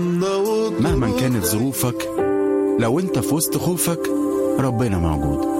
مهما كانت ظروفك لو انت في وسط خوفك ربنا موجود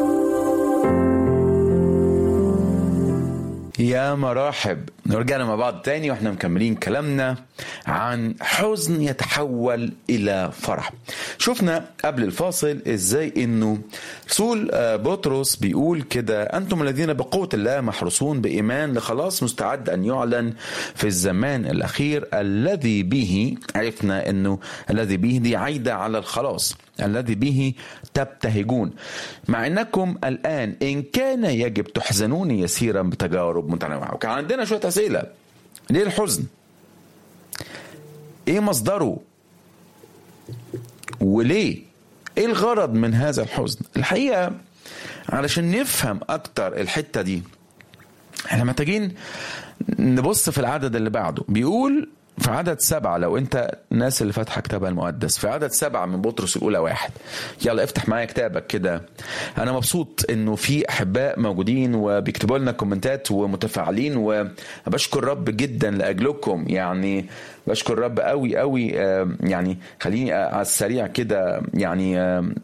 يا مرحب رجعنا مع بعض تاني واحنا مكملين كلامنا عن حزن يتحول الى فرح شفنا قبل الفاصل ازاي انه رسول بطرس بيقول كده انتم الذين بقوة الله محروسون بايمان لخلاص مستعد ان يعلن في الزمان الاخير الذي به عرفنا انه الذي به دي عايدة على الخلاص الذي به تبتهجون مع انكم الان ان كان يجب تحزنون يسيرا بتجارب متنوعه وكان عندنا شويه اسئله ليه الحزن ايه مصدره وليه ايه الغرض من هذا الحزن الحقيقه علشان نفهم اكتر الحته دي احنا محتاجين نبص في العدد اللي بعده بيقول في عدد سبعة لو انت الناس اللي فاتحة كتابها المقدس في عدد سبعة من بطرس الأولى واحد يلا افتح معايا كتابك كده أنا مبسوط إنه في أحباء موجودين وبيكتبوا لنا كومنتات ومتفاعلين وبشكر رب جدا لأجلكم يعني بشكر رب قوي قوي يعني خليني على السريع كده يعني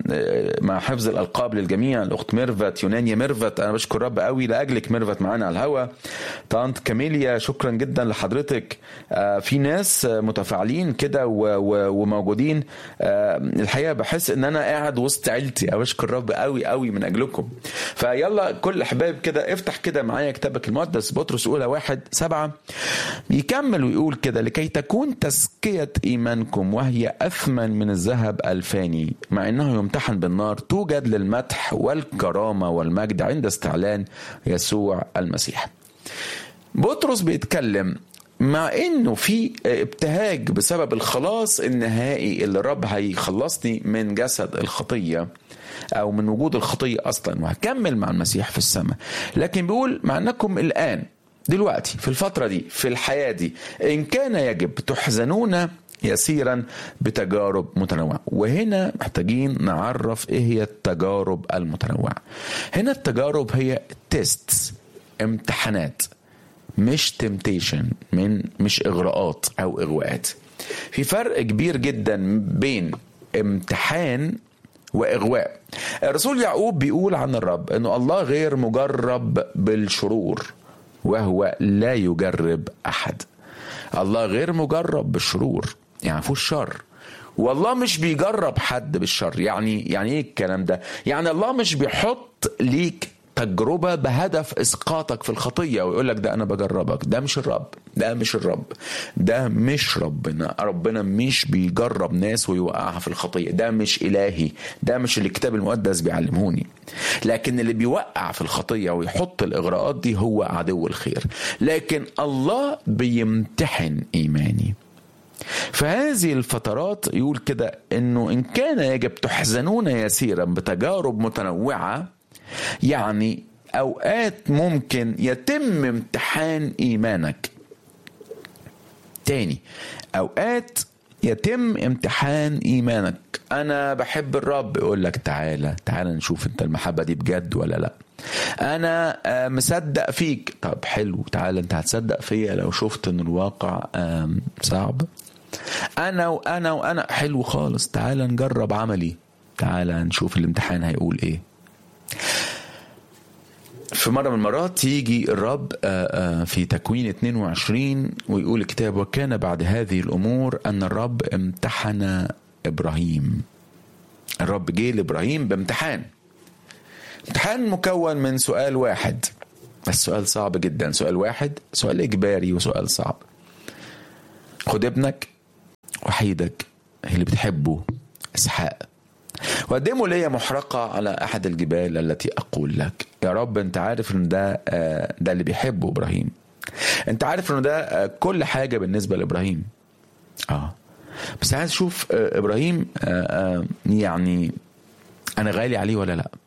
مع حفظ الالقاب للجميع الاخت ميرفت يونانيا ميرفت انا بشكر رب قوي لاجلك ميرفت معانا على الهوا طنط كاميليا شكرا جدا لحضرتك في ناس متفاعلين كده وموجودين الحقيقه بحس ان انا قاعد وسط عيلتي بشكر رب قوي قوي من اجلكم فيلا كل احباب كده افتح كده معايا كتابك المقدس بطرس اولى واحد سبعة يكمل ويقول كده لكي تكون تزكية إيمانكم وهي أثمن من الذهب الفاني مع أنه يمتحن بالنار توجد للمدح والكرامة والمجد عند استعلان يسوع المسيح بطرس بيتكلم مع انه في ابتهاج بسبب الخلاص النهائي اللي الرب هيخلصني من جسد الخطيه او من وجود الخطيه اصلا وهكمل مع المسيح في السماء لكن بيقول مع انكم الان دلوقتي في الفترة دي في الحياة دي إن كان يجب تحزنون يسيرا بتجارب متنوعة وهنا محتاجين نعرف ايه هي التجارب المتنوعة هنا التجارب هي تيست امتحانات مش تمتيشن من مش اغراءات او اغواءات في فرق كبير جدا بين امتحان واغواء الرسول يعقوب بيقول عن الرب انه الله غير مجرب بالشرور وهو لا يجرب احد الله غير مجرب بالشرور يعني فيهوش شر والله مش بيجرب حد بالشر يعني يعني ايه الكلام ده يعني الله مش بيحط ليك تجربة بهدف إسقاطك في الخطية ويقول لك ده أنا بجربك ده مش الرب ده مش الرب ده مش ربنا ربنا مش بيجرب ناس ويوقعها في الخطية ده مش إلهي ده مش اللي الكتاب المقدس بيعلمهوني لكن اللي بيوقع في الخطية ويحط الإغراءات دي هو عدو الخير لكن الله بيمتحن إيماني فهذه الفترات يقول كده انه ان كان يجب تحزنون يسيرا بتجارب متنوعه يعني اوقات ممكن يتم امتحان ايمانك تاني اوقات يتم امتحان ايمانك انا بحب الرب يقول لك تعالى تعالى نشوف انت المحبه دي بجد ولا لا انا مصدق فيك طب حلو تعالى انت هتصدق فيا لو شفت ان الواقع صعب انا وانا وانا حلو خالص تعالى نجرب عملي تعالى نشوف الامتحان هيقول ايه في مرة من المرات يجي الرب في تكوين 22 ويقول الكتاب وكان بعد هذه الأمور أن الرب امتحن إبراهيم الرب جه لإبراهيم بامتحان امتحان مكون من سؤال واحد بس سؤال صعب جدا سؤال واحد سؤال إجباري وسؤال صعب خد ابنك وحيدك اللي بتحبه إسحاق وقدموا لي محرقة على أحد الجبال التي أقول لك يا رب أنت عارف أن ده ده اللي بيحبه إبراهيم أنت عارف أن ده كل حاجة بالنسبة لإبراهيم آه بس عايز أشوف إبراهيم يعني أنا غالي عليه ولا لأ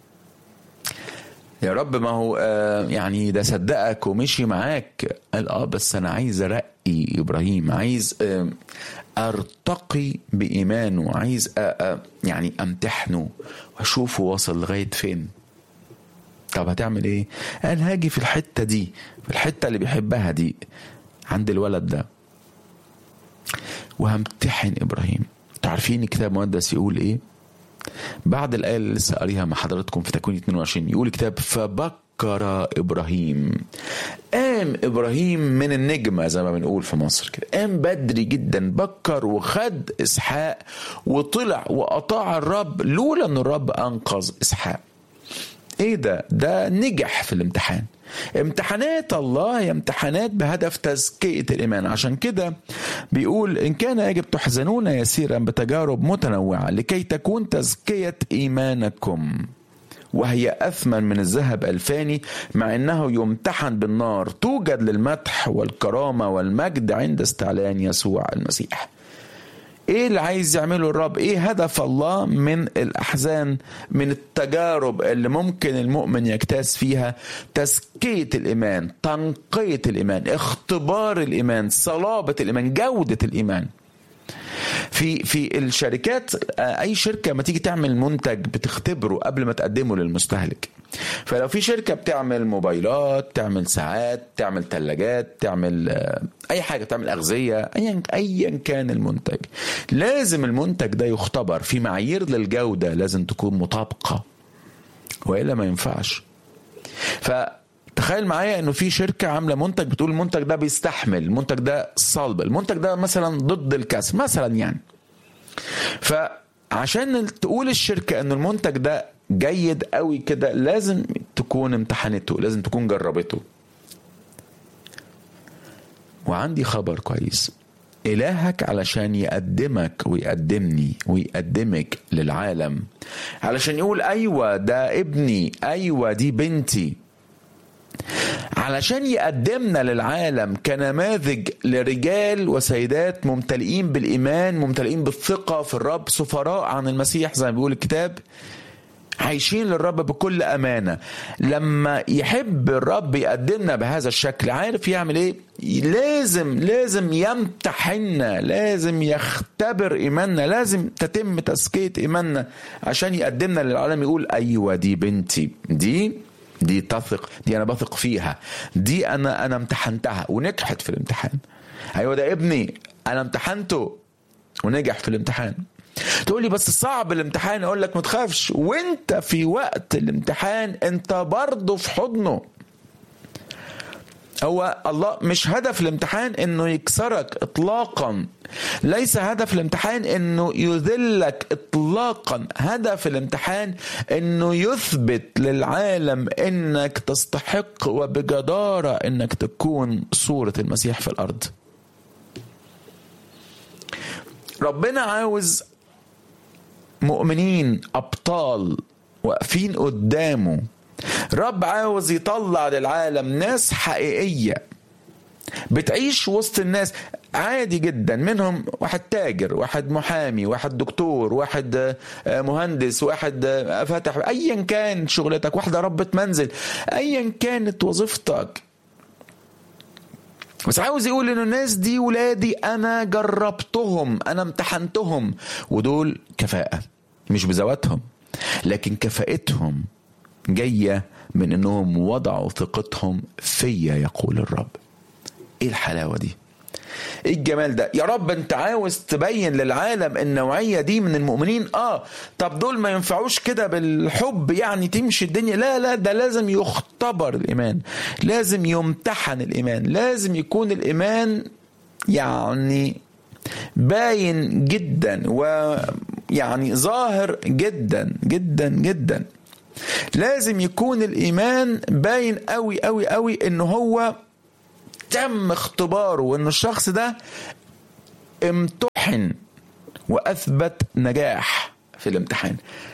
يا رب ما هو يعني ده صدقك ومشي معاك قال اه بس انا عايز ارقي ابراهيم عايز ارتقي بايمانه عايز يعني امتحنه واشوفه واصل لغايه فين طب هتعمل ايه قال هاجي في الحته دي في الحته اللي بيحبها دي عند الولد ده وهمتحن ابراهيم تعرفين الكتاب المقدس يقول ايه بعد الايه اللي لسه قاريها مع حضراتكم في تكوين 22 يقول الكتاب فبكر ابراهيم قام ابراهيم من النجمه زي ما بنقول في مصر كده قام بدري جدا بكر وخد اسحاق وطلع واطاع الرب لولا ان الرب انقذ اسحاق ايه ده ده نجح في الامتحان امتحانات الله هي امتحانات بهدف تزكية الإيمان عشان كده بيقول إن كان يجب تحزنون يسيرا بتجارب متنوعة لكي تكون تزكية إيمانكم وهي أثمن من الذهب الفاني مع أنه يمتحن بالنار توجد للمدح والكرامة والمجد عند استعلان يسوع المسيح ايه اللي عايز يعمله الرب ايه هدف الله من الاحزان من التجارب اللي ممكن المؤمن يجتاز فيها تزكيه الايمان تنقيه الايمان اختبار الايمان صلابه الايمان جوده الايمان في في الشركات اي شركه ما تيجي تعمل منتج بتختبره قبل ما تقدمه للمستهلك فلو في شركه بتعمل موبايلات تعمل ساعات تعمل ثلاجات تعمل اي حاجه تعمل اغذيه ايا ايا كان المنتج لازم المنتج ده يختبر في معايير للجوده لازم تكون مطابقه والا ما ينفعش ف تخيل معايا انه في شركه عامله منتج بتقول المنتج ده بيستحمل المنتج ده صلب المنتج ده مثلا ضد الكسر مثلا يعني فعشان تقول الشركه انه المنتج ده جيد قوي كده لازم تكون امتحنته لازم تكون جربته وعندي خبر كويس إلهك علشان يقدمك ويقدمني ويقدمك للعالم علشان يقول أيوة ده ابني أيوة دي بنتي علشان يقدمنا للعالم كنماذج لرجال وسيدات ممتلئين بالإيمان ممتلئين بالثقة في الرب سفراء عن المسيح زي ما بيقول الكتاب عايشين للرب بكل أمانة لما يحب الرب يقدمنا بهذا الشكل عارف يعمل إيه لازم لازم يمتحنا لازم يختبر إيماننا لازم تتم تزكية إيماننا عشان يقدمنا للعالم يقول أيوة دي بنتي دي دي تثق دي انا بثق فيها دي انا انا امتحنتها ونجحت في الامتحان ايوه ده ابني انا امتحنته ونجح في الامتحان تقول لي بس صعب الامتحان اقول لك ما تخافش وانت في وقت الامتحان انت برضه في حضنه هو الله مش هدف الامتحان انه يكسرك اطلاقا ليس هدف الامتحان انه يذلك اطلاقا هدف الامتحان انه يثبت للعالم انك تستحق وبجدارة انك تكون صورة المسيح في الارض ربنا عاوز مؤمنين ابطال واقفين قدامه رب عاوز يطلع للعالم ناس حقيقية بتعيش وسط الناس عادي جدا منهم واحد تاجر واحد محامي واحد دكتور واحد مهندس واحد فاتح ايا كان شغلتك واحدة ربة منزل ايا كانت وظيفتك بس عاوز يقول ان الناس دي ولادي انا جربتهم انا امتحنتهم ودول كفاءة مش بذواتهم لكن كفاءتهم جاية من انهم وضعوا ثقتهم فيا يقول الرب ايه الحلاوة دي ايه الجمال ده يا رب انت عاوز تبين للعالم النوعية دي من المؤمنين اه طب دول ما ينفعوش كده بالحب يعني تمشي الدنيا لا لا ده لازم يختبر الايمان لازم يمتحن الايمان لازم يكون الايمان يعني باين جدا ويعني ظاهر جدا جدا جدا لازم يكون الايمان باين قوي قوي قوي ان هو تم اختباره وان الشخص ده امتحن واثبت نجاح في الامتحان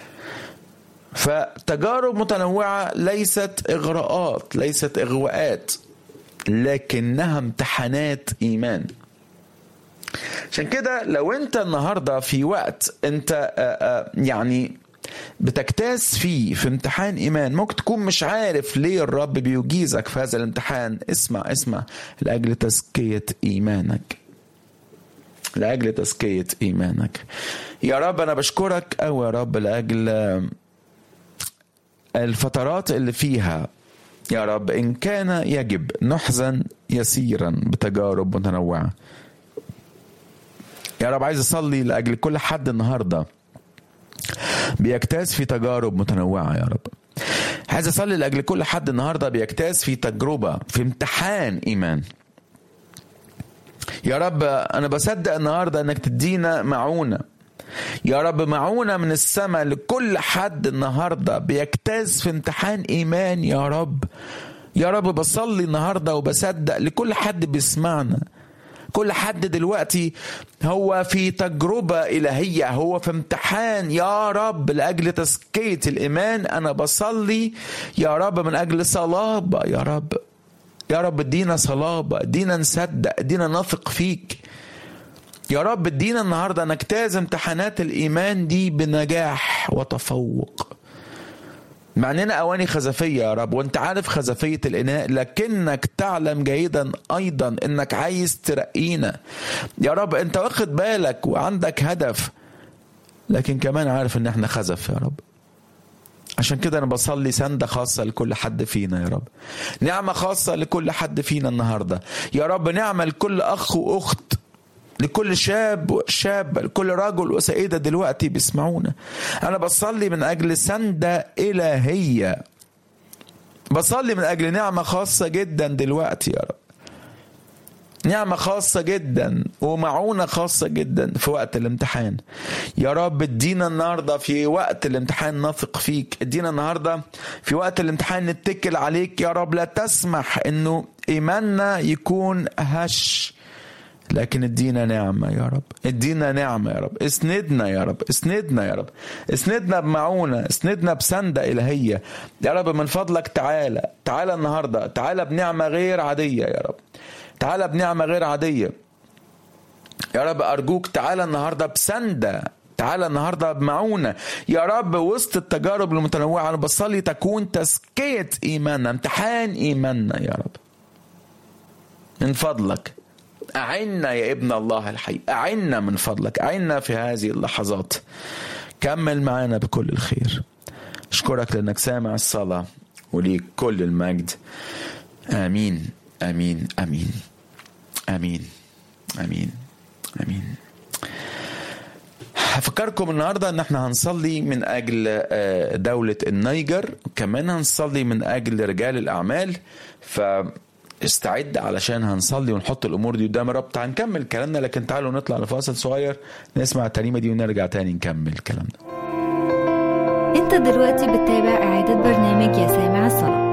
فتجارب متنوعه ليست اغراءات ليست اغواءات لكنها امتحانات ايمان عشان كده لو انت النهارده في وقت انت يعني بتجتاز فيه في امتحان ايمان ممكن تكون مش عارف ليه الرب بيجيزك في هذا الامتحان اسمع اسمع لاجل تزكيه ايمانك لاجل تزكيه ايمانك يا رب انا بشكرك او يا رب لاجل الفترات اللي فيها يا رب ان كان يجب نحزن يسيرا بتجارب متنوعه يا رب عايز اصلي لاجل كل حد النهارده بيجتاز في تجارب متنوعه يا رب عايز اصلي لاجل كل حد النهارده بيجتاز في تجربه في امتحان ايمان يا رب انا بصدق النهارده انك تدينا معونه يا رب معونه من السماء لكل حد النهارده بيجتاز في امتحان ايمان يا رب يا رب بصلي النهارده وبصدق لكل حد بيسمعنا كل حد دلوقتي هو في تجربة إلهية هو في امتحان يا رب لأجل تزكية الإيمان أنا بصلي يا رب من أجل صلابة يا رب يا رب ادينا صلابة ادينا نصدق ادينا نثق فيك يا رب ادينا النهاردة نجتاز امتحانات الإيمان دي بنجاح وتفوق مع اننا اواني خزفيه يا رب وانت عارف خزفيه الاناء لكنك تعلم جيدا ايضا انك عايز ترقينا يا رب انت واخد بالك وعندك هدف لكن كمان عارف ان احنا خزف يا رب عشان كده انا بصلي سندة خاصة لكل حد فينا يا رب نعمة خاصة لكل حد فينا النهاردة يا رب نعمة لكل اخ واخت لكل شاب وشاب لكل رجل وسيدة دلوقتي بيسمعونا أنا بصلي من أجل سندة إلهية بصلي من أجل نعمة خاصة جدا دلوقتي يا رب نعمة خاصة جدا ومعونة خاصة جدا في وقت الامتحان يا رب ادينا النهاردة في وقت الامتحان نثق فيك ادينا النهاردة في وقت الامتحان نتكل عليك يا رب لا تسمح انه ايماننا يكون هش لكن ادينا نعمة يا رب ادينا نعمة يا رب اسندنا يا رب اسندنا يا رب اسندنا بمعونة اسندنا بسندة إلهية يا رب من فضلك تعالى تعالى النهاردة تعالى بنعمة غير عادية يا رب تعالى بنعمة غير عادية يا رب أرجوك تعالى النهاردة بسندة تعالى النهاردة بمعونة يا رب وسط التجارب المتنوعة أنا بصلي تكون تزكية إيماننا امتحان إيماننا يا رب من فضلك أعنا يا ابن الله الحي أعنا من فضلك أعنا في هذه اللحظات كمل معنا بكل الخير أشكرك لأنك سامع الصلاة وليك كل المجد آمين آمين آمين آمين آمين آمين هفكركم النهارده ان احنا هنصلي من اجل دولة النيجر كمان هنصلي من اجل رجال الاعمال ف استعد علشان هنصلي ونحط الامور دي قدام رب تعال نكمل كلامنا لكن تعالوا نطلع لفاصل صغير نسمع الترنيمه دي ونرجع تاني نكمل كلامنا انت دلوقتي بتتابع اعادة برنامج يا سامع الصلاة